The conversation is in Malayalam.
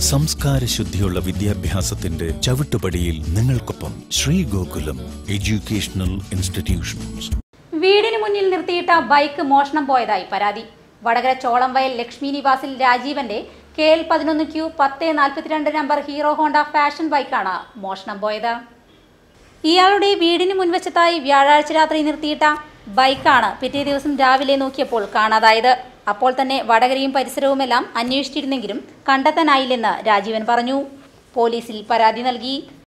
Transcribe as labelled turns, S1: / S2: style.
S1: സംസ്കാര ശുദ്ധിയുള്ള വിദ്യാഭ്യാസത്തിന്റെ ചവിട്ടുപടിയിൽ നിങ്ങൾക്കൊപ്പം ശ്രീ ഗോകുലം എഡ്യൂക്കേഷണൽ ഇൻസ്റ്റിറ്റ്യൂഷൻസ്
S2: വീടിന് മുന്നിൽ നിർത്തിയിട്ട ബൈക്ക് മോഷണം പോയതായി പരാതി വടകര ചോളംവയൽ ലക്ഷ്മി നിവാസിൽ രാജീവന്റെ കെ എൽ പതിനൊന്ന് ക്യൂ പത്ത് നാൽപ്പത്തിരണ്ട് നമ്പർ ഹീറോ ഹോണ്ട ഫാഷൻ ബൈക്കാണ് മോഷണം പോയത് ഇയാളുടെ വീടിന് മുൻവശത്തായി വ്യാഴാഴ്ച രാത്രി നിർത്തിയിട്ട ബൈക്കാണ് പിറ്റേ ദിവസം രാവിലെ നോക്കിയപ്പോൾ കാണാതായത് അപ്പോൾ തന്നെ വടകരയും പരിസരവുമെല്ലാം അന്വേഷിച്ചിരുന്നെങ്കിലും കണ്ടെത്താനായില്ലെന്ന് രാജീവൻ പറഞ്ഞു പോലീസിൽ പരാതി നൽകി